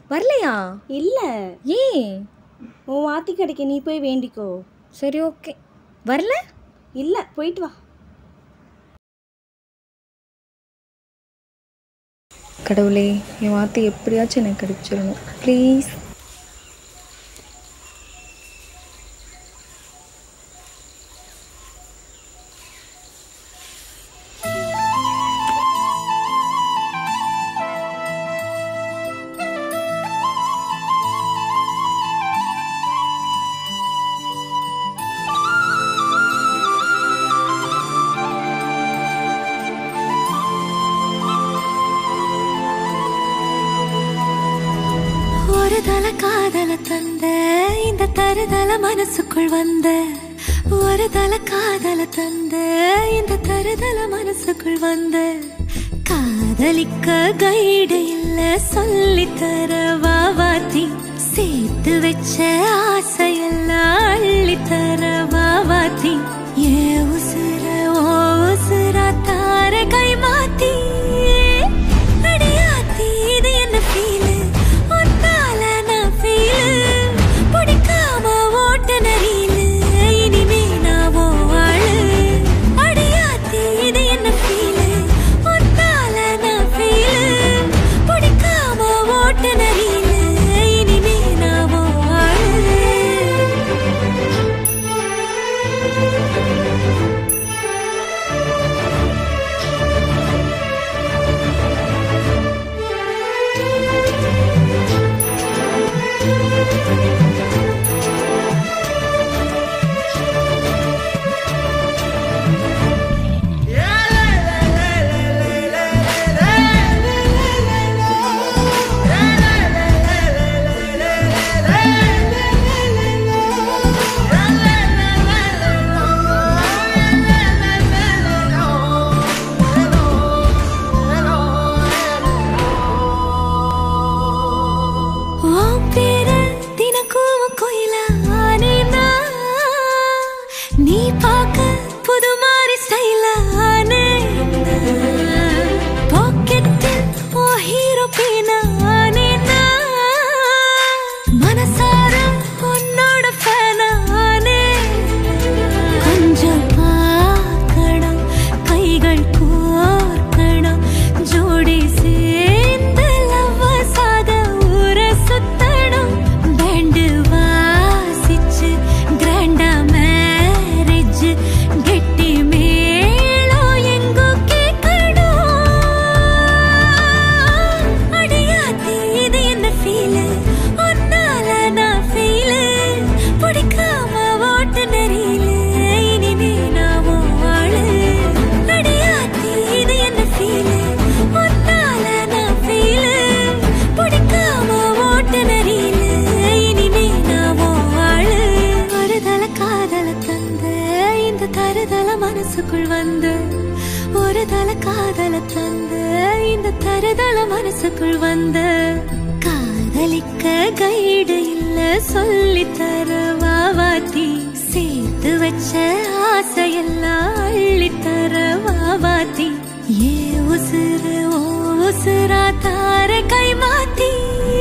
வரலையா இல்லை ஏன் உன் வாத்தி கடைக்கு நீ போய் வேண்டிக்கோ சரி ஓகே வரல இல்லை போயிட்டு வா கடவுளே என் வார்த்தை எப்படியாச்சும் எனக்கு கிடைச்சிடணும் ப்ளீஸ் ஒரு தல காதல தந்த இந்த தருதல மனசுக்குள் வந்த ஒரு தல காதல தந்த இந்த தருதல மனசுக்குள் வந்த காதலிக்க கைடு இல்ல சொல்லி தர வாவாத்தி சேர்த்து வச்ச ஆசையெல்லாம் அள்ளி தர வாவாத்தி ஏ உசுர ஓ உசுரா தார கை மாத்தி அடியாத்தி இது என்ன ஃபீலு ஒன்னால நான் ஃபீலு பிடிக்காம ஓட்ட நரியிலு இனிமே நான் ஓ ஆளு அடியாத்தி இது என்ன ஃபீலு ஒன்னால நான் ஃபீலு பிடிக்காம ஓட்ட நரியிலு இனிமே நான் ஓ ஆளு உன் பேரு தினக்கும் கோயிலா ஆனேனா? நீ பார்க்க புது மாதிரி ஸ்டைலா ஆனேனா? பாக்கெட்டில் உன் hero pin ஆனேனா? மனசார உன்னோட fan ஆனேனா? கொஞ்சம் பார்க்கணும் கைகள் கோர்க்கணும் ஜோடி சேர்ந்து லவ்வசாக ஊர சுத்தணும் பேண்டு வாசிச்சு கிராண்டா மேரேஜ் கெட்டி மேளம் எங்கோ கேட்கணும் அடியாத்தி இது என்ன ஃபீலு ஒன்னால நான் ஃபீலு பிடிக்காம ஓட்டு நெறியில இனிமே நான் உன் ஆளு அடியாத்தி இது என்ன ஃபீலு ஒன்னால நான் ஃபீலு பிடிக்காம ஓட்டு நெறியில இனிமே நான் உன் ஆளு ஒருதல காதல தந்த இந்த தருதல மனசுக்குள் வந்து ஒரு தல காதல தந்த இந்த தருதல மனசுக்குள் வந்த காதலிக்க கைடு இல்ல சொல்லி தர வாவாத்தி சேர்த்து வச்ச ஆசையெல்லாம் அள்ளி தர வாவாத்தி ஏ உசுறு ஓ உசுரா தார கை மாத்தி